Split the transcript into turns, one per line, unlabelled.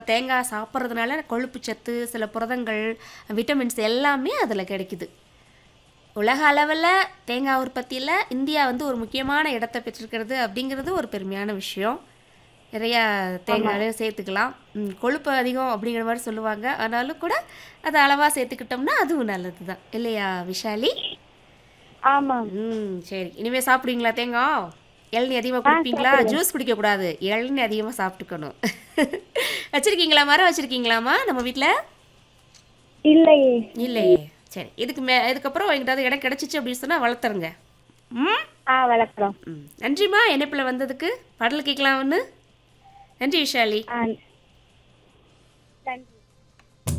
தேங்காய் சாப்பிட்றதுனால கொழுப்பு சத்து சில புரதங்கள் விட்டமின்ஸ் எல்லாமே அதில் கிடைக்குது உலக அளவில் தேங்காய் உற்பத்தியில் இந்தியா வந்து ஒரு முக்கியமான இடத்தை பெற்றிருக்கிறது அப்படிங்கிறது ஒரு பெருமையான விஷயம் நிறையா தேங்காய் சேர்த்துக்கலாம் ம், கொழுப்பு அதிகம் அப்படிங்கிற மாதிரி சொல்லுவாங்க ஆனாலும் கூட அதை அளவாக சேர்த்துக்கிட்டோம்னா அதுவும் நல்லது தான் இல்லையா விஷாலி
ஆமாம்
ம் சரி இனிமேல் சாப்பிடுவீங்களா தேங்காய் இளநீ அதிகமாக குடிப்பீங்களா ஜூஸ் குடிக்கக்கூடாது இளநீ அதிகமாக சாப்பிட்டுக்கணும் வச்சுருக்கீங்களா மரம் வச்சுருக்கீங்களாம்மா நம்ம வீட்டில்
இல்லையே
இல்லையே சரி இதுக்கு மே இதுக்கப்புறம் எங்கிட்டாவது இடம் கிடச்சிச்சு அப்படின்னு சொன்னால் வளர்த்துருங்க ம்
ஆ வளர்க்குறோம்
ம் நன்றிம்மா இணைப்பில் வந்ததுக்கு பாடல் கேட்கலாம் ஒன்று நன்றி விஷாலி
ஆ